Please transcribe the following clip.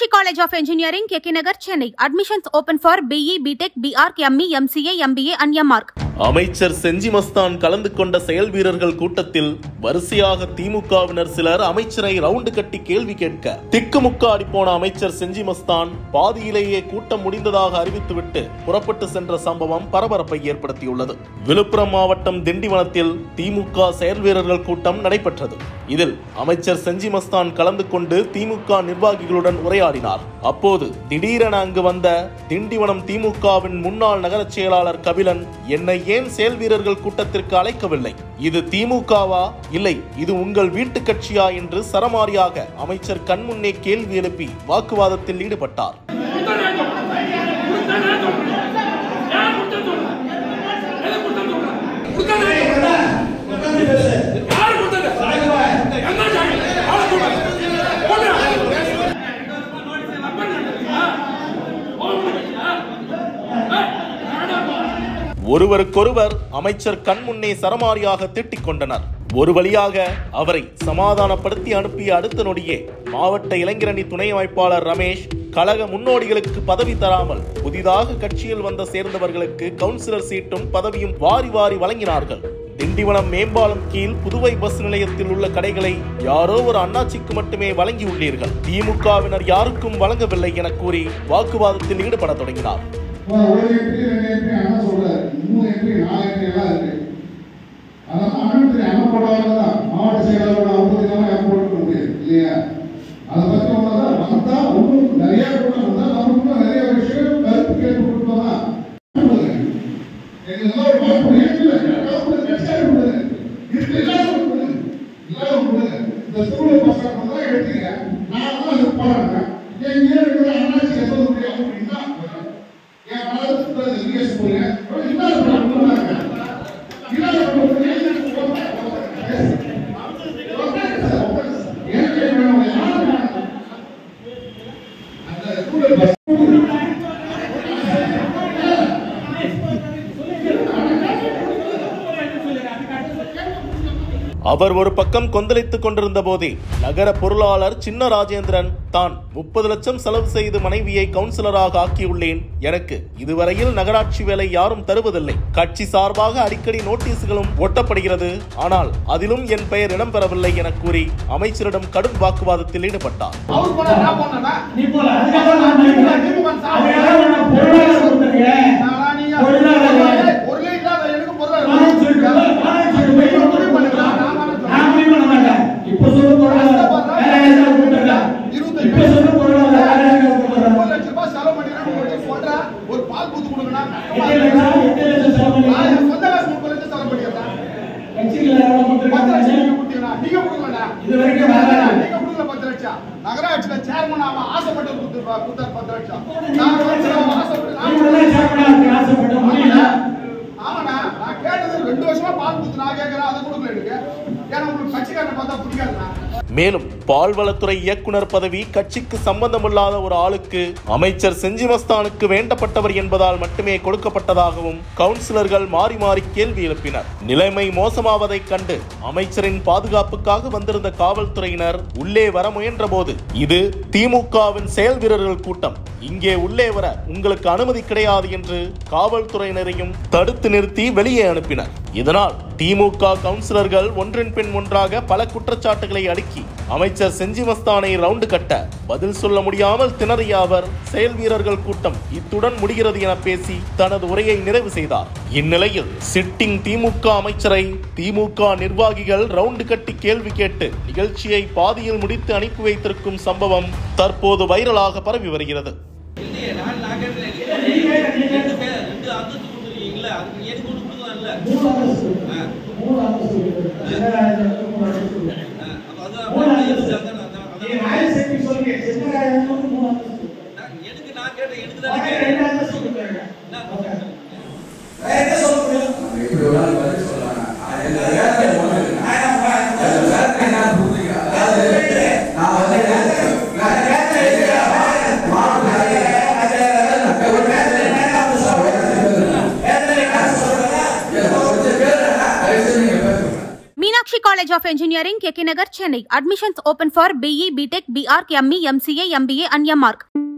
Meenakshi College of Engineering, KK Nagar, Chennai. Admissions open for BE, BTech, BArch, ME, MCA, MBA and MArch. அமைச்சர் செஞ்சி மஸ்தான் கலந்து கொண்ட செயல் வீரர்கள் கூட்டத்தில் வரிசையாக திமுகவினர் சிலர் அமைச்சரை ரவுண்டு கட்டி கேள்வி கேட்க திக்குமுக்காடி போன அமைச்சர் செஞ்சி மஸ்தான் பாதியிலேயே கூட்டம் முடிந்ததாக அறிவித்துவிட்டு புறப்பட்டு சென்ற சம்பவம் பரபரப்பை ஏற்படுத்தியுள்ளது விழுப்புரம் மாவட்டம் திண்டிவனத்தில் திமுக செயல் வீரர்கள் கூட்டம் நடைபெற்றது இதில் அமைச்சர் செஞ்சி மஸ்தான் கலந்து கொண்டு திமுக நிர்வாகிகளுடன் உரையாடினார் அப்போது திடீரென அங்கு வந்த திண்டிவனம் திமுகவின் முன்னாள் நகரச் செயலாளர் கபிலன் என்னை ஏன் செயல் வீரர்கள் கூட்டத்திற்கு அழைக்கவில்லை இது திமுகவா இல்லை இது உங்கள் வீட்டு கட்சியா என்று சரமாரியாக அமைச்சர் கண்முன்னே கேள்வி எழுப்பி வாக்குவாதத்தில் ஈடுபட்டார் ஒருவருக்கொருவர் அமைச்சர் கண்முன்னே சரமாரியாக திட்டிக் கொண்டனர் ஒரு வழியாக அவரை சமாதானப்படுத்தி அனுப்பிய அடுத்த நொடியே மாவட்ட இளைஞரணி துணை அமைப்பாளர் ரமேஷ் கழக முன்னோடிகளுக்கு பதவி தராமல் புதிதாக கட்சியில் வந்த சேர்ந்தவர்களுக்கு கவுன்சிலர் சீட்டும் பதவியும் வாரி வாரி வழங்கினார்கள் திண்டிவனம் மேம்பாலம் கீழ் புதுவை பஸ் நிலையத்தில் உள்ள கடைகளை யாரோ ஒரு அண்ணாச்சிக்கு மட்டுமே வழங்கியுள்ளீர்கள் திமுகவினர் யாருக்கும் வழங்கவில்லை என கூறி வாக்குவாதத்தில் ஈடுபட தொடங்கினார் ஒரு என்ட்ரி ரெண்டு என்ட்ரி அண்ணன் சொல்றாரு மூணு என்ட்ரி நாலு என்ட்ரி எல்லாம் இருக்கு அதெல்லாம் அண்ணன் அண்ணன் போடாமல் தான் மாவட்ட செயலாளரோட அனுமதிக்காம யாரும் போட்டுக்க முடியாது இல்லையா அதை பத்தி ஒன்றுதான் வந்தா ஒன்றும் நிறைய கூட்டம் வந்தா நமக்கு நிறைய விஷயம் கருத்து கேட்டு கொடுத்தோம் தான் எங்களுக்கு ஒரு வாய்ப்பு ஏற்கல கட்சியாக கொடுங்க இது இல்லாத கொடுங்க இல்லாத கொடுங்க இந்த ஸ்கூல்ல பசங்க தான் எடுத்துக்க நான் தான் அது பாடுறேன் என் ஏன் இருக்கிற அண்ணாச்சி எந்த முடியும் அப்படின்னா என் மனது சுத்தது நீங்க சொல்லுங்க இல்லாத பண்ணுவாங்க இல்லாத பண்ணுவாங்க அந்த ஸ்கூல்ல பஸ் அவர் ஒரு பக்கம் கொந்தளித்துக் கொண்டிருந்த போதே நகர பொருளாளர் சின்ன ராஜேந்திரன் தான் முப்பது லட்சம் செலவு செய்து மனைவியை கவுன்சிலராக ஆக்கியுள்ளேன் எனக்கு இதுவரையில் நகராட்சி வேலை யாரும் தருவதில்லை கட்சி சார்பாக அடிக்கடி நோட்டீஸ்களும் ஒட்டப்படுகிறது ஆனால் அதிலும் என் பெயர் இடம்பெறவில்லை என கூறி அமைச்சரிடம் கடும் வாக்குவாதத்தில் ஈடுபட்டார் அவர் போனா நான் போனேனா? நீ போல அதுக்கப்புறம் நான் நினைக்கிறேன். அதுக்கப்புறம் நான் பொருளாதார கொடுத்திருக்கேன். நானா நீயா? பொருளாதார பொருளே இல்லாத எனக்கு பொருளாதார நானே சொல்லிட்டு நானே சொல்லிட்டு போய் நீங்க முடிவு பண்ணுங்களா? நான் வேணாம் சொல்றேன். நான் முடிவு பண்ண மாட்டேன். இப்ப சொல்லு பொருளாதாரம். வேற யாராவது கொடுத்திருக்கா? இப்ப சொல்லு பொருளாதாரம். வேற யாராவது கொடுத்திருக்கா? முப்பது லட்ச ரூபாய் செலவு பண்ணிடுறேன், உங்களுக்கு சொல்றேன். ஒரு பால் பூத்து கொடுங்கண்ணா. எத்தனை லட்சம், எத்தனை லட்சம் செலவு நான் பண்ணீங்க? என் சொந்த காசு முப்பது லட்சம் செலவு பண்ணிடுறேன். கட்சியில எவ்வளவு பத்து லட்சம் கொடுத்திருக்காங்க? நீங்க கொடுத்தீங்கன்னா, நீங்க கொடுக்கலண்ணா. இது வரைக்கும் வரல. நீங்க கொடுக்கல பத்து லட்சம். நகராட்சியில சேர்மன் அவன் ஆசைப்பட்டு கொடுத்துருப்பா, கொடுத்தாரு பத்து லட்சம். நான் வந்து அவன் ஆசைப்பட்டு- நான் நீங்க எல்லாம் சாப்பிடா இருக்கு, ஆசைப்பட்ட முடியல. ஆமாண்ணா நான் கேட்டது ரெண்டு வருஷமா பால் கொடுத்து நான் கேட்கறேன் அதை கொடுக்கல எனக்கு ஏன்னா உங்களுக்கு கட்சிக்காரனை பார்த்தா பிடிக்காதுண்ணா மேலும் பால்வளத்துறை இயக்குனர் பதவி கட்சிக்கு சம்பந்தமில்லாத ஒரு ஆளுக்கு அமைச்சர் செஞ்சிமஸ்தானுக்கு வேண்டப்பட்டவர் என்பதால் மட்டுமே கொடுக்கப்பட்டதாகவும் கவுன்சிலர்கள் மாறி மாறி கேள்வி எழுப்பினர் நிலைமை மோசமாவதைக் கண்டு அமைச்சரின் பாதுகாப்புக்காக வந்திருந்த காவல்துறையினர் உள்ளே வர முயன்ற போது இது திமுகவின் செயல் வீரர்கள் கூட்டம் இங்கே உள்ளே வர உங்களுக்கு அனுமதி கிடையாது என்று காவல்துறையினரையும் தடுத்து நிறுத்தி வெளியே அனுப்பினர் இதனால் திமுக கவுன்சிலர்கள் ஒன்றின் பின் ஒன்றாக பல குற்றச்சாட்டுகளை அடுக்கி அமைச்சர் செஞ்சிமஸ்தானை ரவுண்டு கட்ட பதில் சொல்ல முடியாமல் திணறிய அவர் செயல் வீரர்கள் கூட்டம் இத்துடன் முடிகிறது என பேசி தனது உரையை நிறைவு செய்தார் இந்நிலையில் சிட்டிங் திமுக அமைச்சரை திமுக நிர்வாகிகள் ரவுண்டு கட்டி கேள்வி கேட்டு நிகழ்ச்சியை பாதியில் முடித்து அனுப்பி வைத்திருக்கும் சம்பவம் தற்போது வைரலாக பரவி வருகிறது இல்லையே, நான் நான் கேட்டேன். ரெண்டு பேர், ரெண்டு அந்தஸ்து கொடுத்திருக்கீங்கல்ல, அதுக்கு நீ எதுக்கு ஒண்ணு கொடுக்கலாம்ல? மூணு அந்தஸ்து. ஆ, மூணு அந்தஸ்து இருக்கு. சின்னராஜனுக்கு மூணு அந்தஸ்து இருக்கு. ஆ, அப்ப அது மூணு அப்ப அந்தஸ்து. அதான் அதான் நீங்க அதான் ராயல் செட்டி சொல்லுங்க. சின்னராஜனுக்கு மூணு அந்தஸ்து. நான் எனக்கு நான் கேட்டேன், எனக்கு தானே உனக்கு கேட்டேன். ரெண்டு அந்தஸ்து கொடுக்குறாங்க. நான் கொடுத்தேன். வேற என்ன சொல்ல முடியும்? Meenakshi College of Engineering, Kekinagar, Chennai. Admissions open for BE, BTech, BArch, ME, MCA, MBA and MArch.